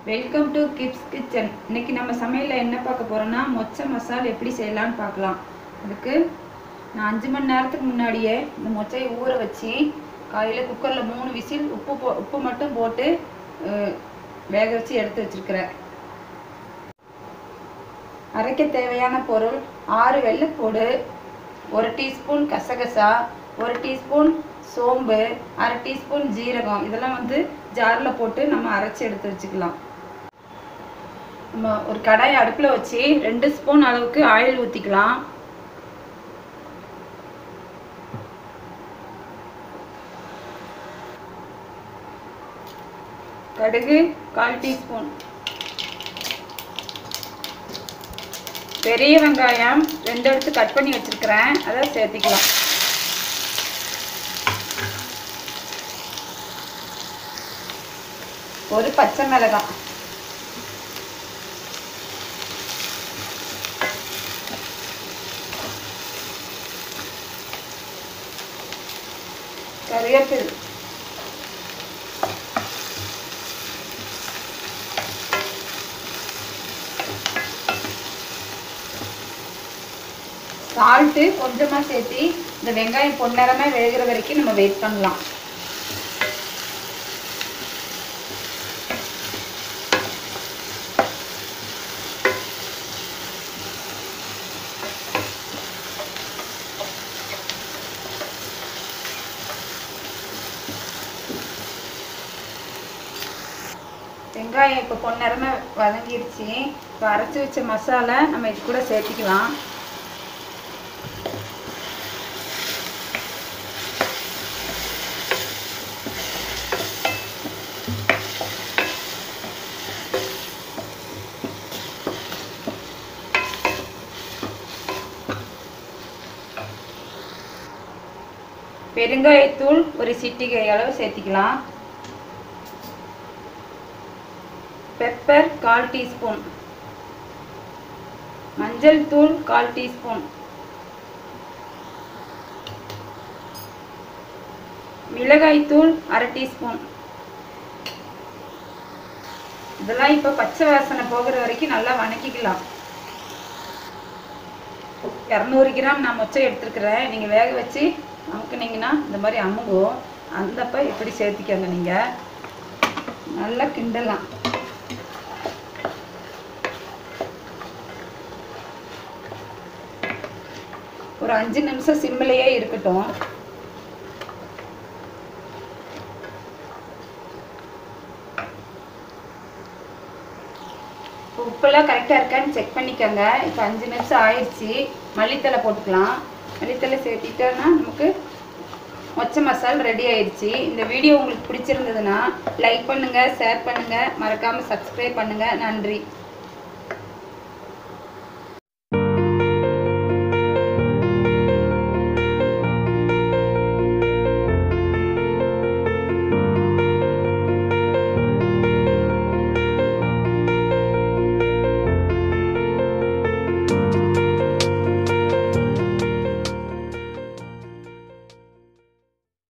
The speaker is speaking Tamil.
வெல்கம் டு கிப்ஸ் கிச்சன் இன்னைக்கு நம்ம சமையலில் என்ன பார்க்க போறோம்னா மொச்சை மசால் எப்படி செய்யலாம்னு பார்க்கலாம் அதுக்கு நான் அஞ்சு மணி நேரத்துக்கு முன்னாடியே இந்த மொச்சையை ஊற வச்சு காலையில் குக்கரில் மூணு விசில் உப்பு போ உப்பு மட்டும் போட்டு அஹ், வேக வச்சு எடுத்து வச்சிருக்கிறேன் அரைக்க தேவையான பொருள் ஆறு வெள்ளைப்பூடு ஒரு டீஸ்பூன் கசகசா ஒரு டீஸ்பூன் சோம்பு அரை டீஸ்பூன் ஜீரகம் இதெல்லாம் வந்து ஜாரில் போட்டு நம்ம அரைச்சி எடுத்து வச்சுக்கலாம் நம்ம ஒரு கடாய் அடுப்பில் வச்சு ரெண்டு ஸ்பூன் அளவுக்கு ஆயில் ஊற்றிக்கலாம் கடுகு கால் டீஸ்பூன் பெரிய வெங்காயம் ரெண்டு எடுத்து கட் பண்ணி வச்சிருக்கிறேன் அதை சேர்த்திக்கலாம் ஒரு பச்சை மிளகாய் கருவேப்பில் சால்ட்டு கொஞ்சமாக சேர்த்து இந்த வெங்காயம் பொன்னரமாக வேகிற வரைக்கும் நம்ம வெயிட் பண்ணலாம் வெங்காயம் இப்போ பொன்னரமாக வதங்கிருச்சு இப்போ அரைச்சி வச்ச மசாலா நம்ம இது கூட சேர்த்திக்கலாம் பெருங்காயத்தூள் ஒரு சிட்டிகை அளவு சேர்த்திக்கலாம் பெப்பர் கால் டீஸ்பூன் மஞ்சள் தூள் கால் டீஸ்பூன் மிளகாய் தூள் அரை டீஸ்பூன் இதெல்லாம் இப்போ பச்சை வாசனை போகிற வரைக்கும் நல்லா வணக்கிக்கலாம் இரநூறு கிராம் நான் மொச்சை எடுத்துருக்கிறேன் நீங்கள் வேக வச்சு அமுக்குனீங்கன்னா இந்த மாதிரி அமுகும் அந்தப்ப இப்படி சேர்த்திக்கோங்க நீங்கள் நல்லா கிண்டலாம் ஒரு அஞ்சு நிமிஷம் சிம்மிலேயே இருக்கட்டும் உப்பெல்லாம் கரெக்டாக இருக்கான்னு செக் பண்ணிக்கோங்க இப்போ அஞ்சு நிமிஷம் ஆயிடுச்சு மல்லித்தலை போட்டுக்கலாம் மல்லித்தலை சேர்த்திட்டோன்னா நமக்கு மொச்சை மசால் ரெடி ஆயிடுச்சு இந்த வீடியோ உங்களுக்கு பிடிச்சிருந்ததுன்னா லைக் பண்ணுங்கள் ஷேர் பண்ணுங்கள் மறக்காமல் சப்ஸ்கிரைப் பண்ணுங்கள் நன்றி